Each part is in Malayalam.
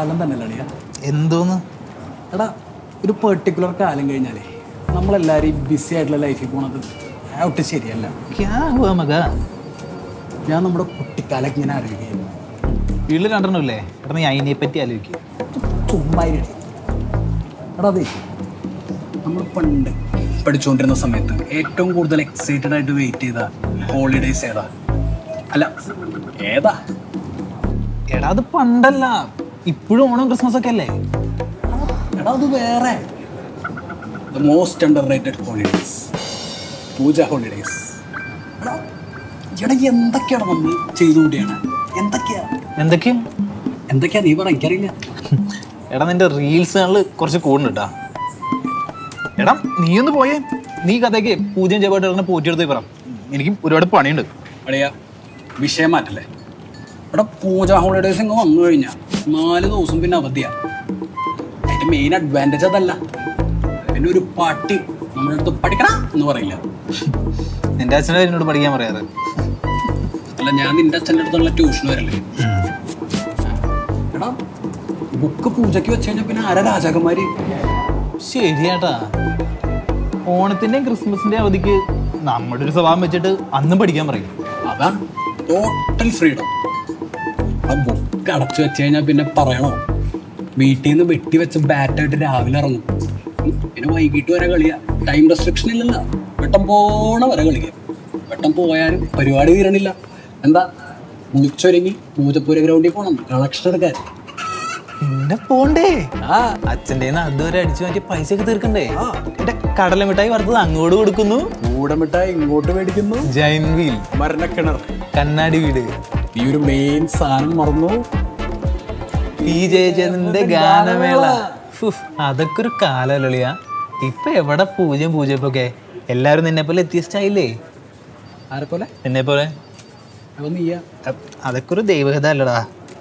കാലം തന്നെ അല്ലടിയാ എന്തോന്ന് എടാ ഒരു പെർട്ടിക്കുലർ കാലം കഴിഞ്ഞാലേ നമ്മളെല്ലാവരും ബിസി ആയിട്ടുള്ള ലൈഫിൽ പോണത് ഒട്ടും ശരിയല്ല ക്യാ ഹുവാ മക ഞാൻ നമ്മുടെ കുട്ടിക്കാലൊക്കെ ഇങ്ങനെ ആലോചിക്കുന്നു വീട്ടിൽ കണ്ടിട്ടില്ലേ എടാ നീ അതിനെ പറ്റി ആലോചിക്കും ചുമ്മായിരടി എടാ അതെ നമ്മൾ പണ്ട് പഠിച്ചുകൊണ്ടിരുന്ന സമയത്ത് ഏറ്റവും കൂടുതൽ എക്സൈറ്റഡ് ആയിട്ട് വെയിറ്റ് ചെയ്ത ഹോളിഡേയ്സ് ഏതാ അല്ല ഏതാ എടാ അത് പണ്ടല്ല ഇപ്പോഴും ഓണം ക്രിസ്മസ് ഒക്കെ അല്ലേ എടാ അത് വേറെ the most underrated holidays Puja holidays എടാ എടാ എന്തൊക്കെയാണ് നമ്മൾ ചെയ്തുകൂടിയാണ് എന്തൊക്കെയാ എന്തൊക്കെയാ എന്തൊക്കെയാ നീ പറ എനിക്കറിയില്ല എടാ നിന്റെ റീൽസുകളിൽ കുറച്ച് കൂടുന്നുണ്ടാ എടാ നീ ഒന്ന് പോയേ നീ കഥയ്ക്ക് പൂജ്യം ചെയ്യപ്പെട്ട് പോറ്റിയെടുത്ത് പറ എനിക്ക് ഒരുപാട് പണിയുണ്ട് അളിയ വിഷയം മാറ്റല്ലേ ഇവിടെ പൂജ ഹോളിഡേയ്സ് ഇങ്ങ് വന്നു കഴിഞ്ഞാൽ നാല് ദിവസം പിന്നെ അവധിയാ അതിന്റെ മെയിൻ അഡ്വാൻറ്റേജ് അതല്ല പിന്നെ ഒരു പാട്ടി നമ്മുടെ അടുത്ത് പഠിക്കണം എന്ന് പറയില്ല നിന്റെ അച്ഛനെ എന്നോട് പഠിക്കാൻ പറയാറ് അല്ല ഞാൻ നിന്റെ അച്ഛൻ്റെ അടുത്തുള്ള ട്യൂഷൻ വരല്ലേ എടാ ബുക്ക് പൂജയ്ക്ക് വെച്ച് കഴിഞ്ഞാൽ പിന്നെ ആരാ രാജാക്കന്മാര് ശരിയാട്ടാ ഓണത്തിന്റെയും ക്രിസ്മസിന്റെയും അവധിക്ക് നമ്മുടെ ഒരു സ്വഭാവം വെച്ചിട്ട് അന്നും പഠിക്കാൻ പറയും അതാണ് ടോട്ടൽ ഫ്രീഡം ആ ബുക്ക് അടച്ചു വെച്ച് കഴിഞ്ഞാൽ പിന്നെ പറയണോ വീട്ടിൽ നിന്ന് വെട്ടി വെച്ച് ബാറ്റായിട്ട് രാവിലെ ഇറങ്ങും ഉം, പിന്നെ വൈകിട്ട് വരെ കളിയാ ടൈം റെസ്ട്രിക്ഷൻ ഇല്ലല്ലോ വെട്ടം പോണ വരെ കളിക്കാം വെട്ടം പോയാലും പരിപാടി തീരണില്ല എന്താ മുളിച്ചൊരുങ്ങി പൂജപ്പുര ഗ്രൗണ്ടിൽ പോകണം കളക്ഷൻ എടുക്കാൻ പിന്നെ പോണ്ടേ ആ അച്ഛൻ്റെ അതുവരെ അടിച്ചു മാറ്റി പൈസ ഒക്കെ തീർക്കണ്ടേ എന്റെ കടല മിഠായി വറുത്തത് അങ്ങോട്ട് കൊടുക്കുന്നു കൂടെ മിഠായി ഇങ്ങോട്ട് മേടിക്കുന്നു ജൈൻ വീൽ മരണക്കിണർ കണ്ണാടി വീട് ഈ ഒരു മെയിൻ സാധനം മറന്നു പി ജയചന്ദ്രന്റെ ഗാനമേള ഫുഫ്, അതൊക്കെ ഒരു കാലളിയ ഇപ്പൊ എവിടെ പൂജ്യം പൂജ്യപ്പൊക്കെ എല്ലാരും നിന്നെ പോലെ എത്തിയ സ്റ്റൈലേ ആരെ പോലെ നിന്നെ പോലെ അപ്പൊ നീയാ അ- അതൊക്കെ ഒരു ദൈവകഥ അല്ലടാ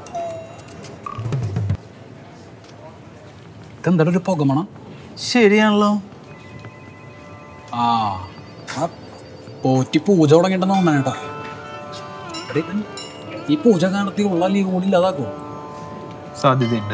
ഇതെന്താ ഒരു പുകമണം ശരിയാണല്ലോ ആ ആ പോറ്റി പൂജ തുടങ്ങിയിട്ടുണ്ടെന്ന് തോന്നണ കേട്ടോ എടീ, ഇവൻ ഈ പൂജ നടത്തി ഉള്ള ലീവ് കൂടി ഇല്ലാതാക്കോ സാധ്യതയുണ്ട്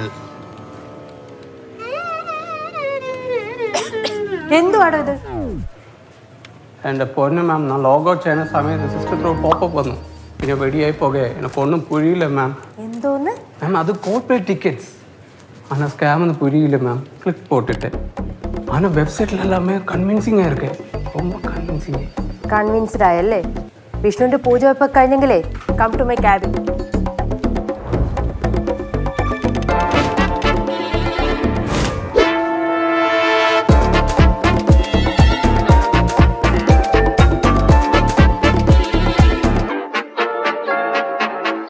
എന്തുവാടോ ഇത് എൻ്റെ പൊന്നു മാം ഞാൻ ലോഗ് ഔട്ട് ചെയ്യുന്ന സമയത്ത് സിസ്റ്റർ ത്രൂ പോപ്പപ്പ് വന്നു പിന്നെ വെടിയായി പോകെ എനിക്ക് ഒന്നും പുരിയില്ല മാം എന്തോന്ന് മാം അത് കോർപ്പറേറ്റ് ടിക്കറ്റ്സ് ஆனால் ஸ்கேம் வந்து புரியல மேம் கிளிக் போட்டுட்டு ஆனால் வெப்சைட்டில் எல்லாமே கன்வின்சிங்காக இருக்கு ரொம்ப கன்வின்சிங் കൺവിൻസ്ഡ് ആയല്ലേ വിഷ്ണുവിന്റെ പൂജ വെപ്പ് കഴിഞ്ഞെങ്കിലേ കം ടു മൈ ക്യാബിൻ